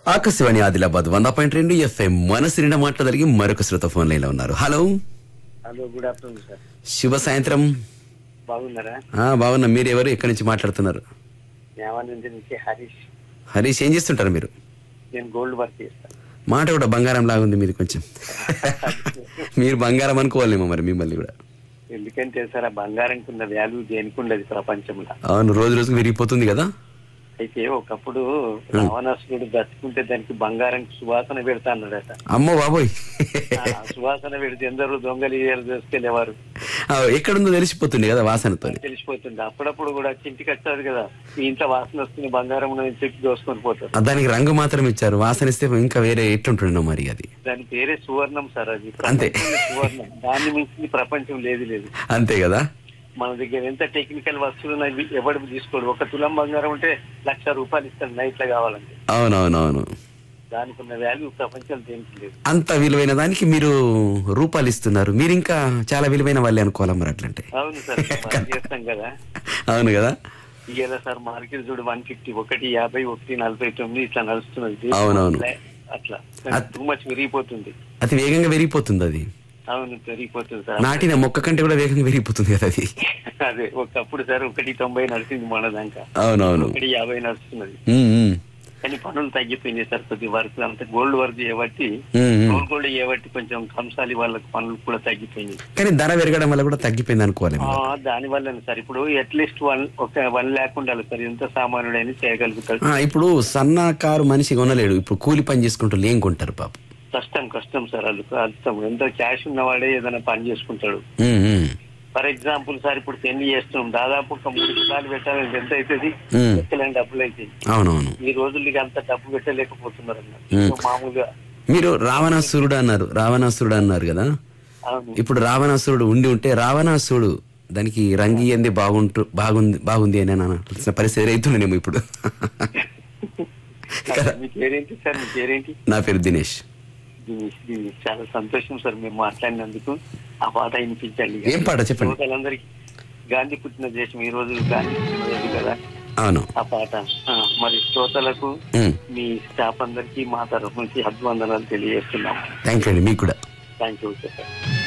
ఆకాశవాణి ఆదిలాబాద్ వంద పాయింట్ రెండు ఎఫ్ఎం మనసు నిండా మాట్లాడగలిగి మరొక శ్రోత ఫోన్ లైన్ లో ఉన్నారు hello hello good afternoon sir శుభ సాయంత్రం బాగున్నారా ఆ, బాగున్నా మీరు ఎవరు ఎక్కడి నుంచి మాట్లాడుతున్నారు న్యాయానంది నుంచి హరీష్ హరీష్ ఏం చేస్తుంటారు మీరు నేను గోల్డ్ వర్క్ చేస్తాను మాట కూడా బంగారం లాగా ఉంది మీది కొంచెం మీరు బంగారం అనుకోవాలేమో మరి మిమ్మల్ని కూడా ఎందుకంటే సార్ ఆ బంగారంకి ఉన్న వాల్యూ దేనికి ఉండదు ప్రపంచంలో అవును రోజు రోజుకు విరిగిపోతుంది కదా అయితే ఒకప్పుడు రావణాసురుడు బ్రతుకుంటే దానికి బంగారం సువాసన పెడతా అన్నాడట అమ్మో బాబోయ్ ఆ సువాసన పెడితే ఎందరూ దొంగలు ఇయ్యారు దోసుకెళ్ళేవారు ఆ, ఎక్కడుందో తెలిసిపోతుంది కదా వాసనతో తెలిసిపోతుంది అప్పుడప్పుడు కూడా ఇంటికి వచ్చారు కదా మీ ఇంట్లో వాసన వస్తుంది బంగారం ఉన్నదని చెప్పి దోసుకొని పోతారు ఆ, దానికి రంగు మాత్రం ఇచ్చారు వాసన ఇస్తే ఇంకా వేరే ఎట్లుంటుండో మరి అది దాని పేరే సువర్ణం సార్ అది అంతే. ప్రపంచంలో సువర్ణం దాన్ని మించింది ప్రపంచం లేదు లేదు అంతే కదా మన దగ్గర ఎంత టెక్నికల్ వస్తువులు ఉన్నాయి ఎవడు తీసుకోడు ఒక తులం బంగారం ఉంటే లక్ష రూపాయలు ఇస్తాను నైట్ లో కావాలంటే అవునవునవును దానికి ఉన్న వాల్యూ ప్రపంచం దేనికి లేదు అంత విలువైన దానికి మీరు రూపాయలు ఇస్తున్నారు మీరు ఇంకా చాలా విలువైన వాళ్ళే అనుకోవాలి మరి అట్లంటే అవును సార్ మనం చేస్తాం కదా అవును కదా ఇవాళ సార్ మార్కెట్ చూడు వన్ ఫిఫ్టీ ఒకటి యాభై ఒకటి నలభై తొమ్మిది ఇట్లా నడుస్తున్నది అవునవును. అట్లా టూ మచ్ విరిగిపోతుంది అతి వేగంగా విరిగిపోతుంది అది అవును పెరిగిపోతుంది సార్ నాటిన మొక్క కంటే కూడా వేగంగా విరిగిపోతుంది కదా అది అదే ఒకప్పుడు సార్ ఒకటి తొంభై నడిచింది మన దాకా అవునవును ఒకటి యాభై నడుస్తున్నది ఉమ్, ఉమ్. కానీ పనులు తగ్గిపోయినాయి సార్ కొద్ది వర్క్ అంత గోల్డ్ వర్క్ చేయబట్టి ఉమ్, ఉమ్. గోల్డ్ గోల్డ్ చేయబట్టి కొంచెం కంసాలి వాళ్ళకి పనులు కూడా తగ్గిపోయినాయి కానీ ధర పెరగడం వల్ల కూడా తగ్గిపోయింది అనుకోవాలి ఆ, దాని వల్లనే సార్ ఇప్పుడు అట్లీస్ట్ వన్ ఒక వన్ ల్యాక్ ఉండాలి సార్ ఎంత సామాన్యుడైనా చేయగలుగుతాడు ఆ, ఇప్పుడు సన్నకారు మనిషి కొనలేడు ఇప్పుడు కూలి పని చేసుకుంటూ ఏం కొంటారు పాప కష్టం కష్టం సార్ అది కష్టం ఎంత క్యాష్ ఉన్నవాడే ఏదైనా పని చేసుకుంటాడు ఉమ్, ఉమ్. ఫర్ ఎగ్జాంపుల్ సార్ ఇప్పుడు పెళ్లి చేస్తున్నాం దాదాపు ఒక మూడు కిలాలు పెట్టాలంటే ఎంత అవుతుంది మ్మ్. లెక్కలేని డబ్బులు అయితే అవునవును ఈ రోజులకి అంత డబ్బు పెట్టలేకపోతున్నారు అన్నమాట. మ్మ్. సో మామూలుగా మీరు రావణాసురుడు అన్నారు రావణాసురుడు అన్నారు కదా అవును ఇప్పుడు రావణాసురుడు ఉండి ఉంటే రావణాసురుడు దానికి రంగి ఏంది బాగుంటు బాగుంది బాగుంది అని అనాల్సిన పరిస్థితి రైతుండేమో ఇప్పుడు కదా మీ పేరేంటి సార్ మీ పేరేంటి నా పేరు దినేష్ దీని- దీని చాలా సంతోషం సార్ మేము మాట్లాడినందుకు ఆ పాట వినిపించండి ఏం పాట చెప్పండి శ్రోతలందరికీ గాంధీ పుట్టిన దేశం ఈ రోజు గాంధీ పుట్టిన రోజు కదా అవును ఆ పాట ఆ, మరి శ్రోతలకు ఉమ్. మీ స్టాఫ్ అందరికీ మా తరఫు నుంచి అభివందనాలు తెలియజేస్తున్నాం థ్యాంక్ యూ అండి మీకు కూడా థ్యాంక్ యూ సార్